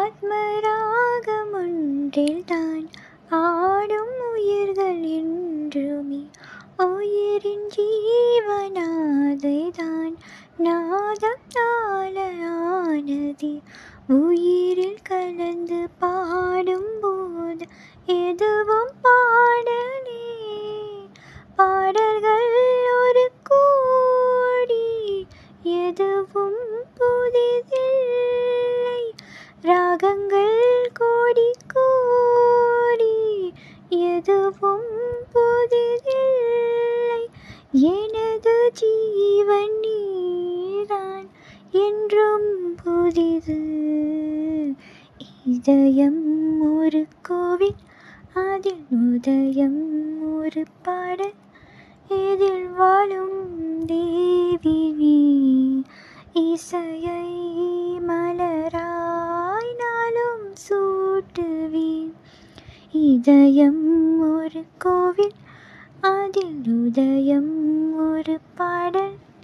ஆத்மராகம் ஒன்றில்தான் ஆடும் உயிர்கள் என்றுமே உயிரின் ஜீவனாதைதான் நாதம் நாளானது உயிரில் கலந்து பாடும்போது எதுவும் பாடலே பாடல்கள் ஒரு கோடி எதுவும் புதிதில்லை ராகங்கள் கோடி கோடி எதுவும் புதிதில்லை எனது ஜீவன் நீதான் என்றும் புதிது இதயம் ஒரு கோவில் அதில் உதயம் ஒரு பாடல் இதில் வாழும் தேவி நீ இசையை மலராய் நாளும் சூட்டுவேன் இதயம் ஒரு கோவில் அதில் உதயம் ஒரு பாடல்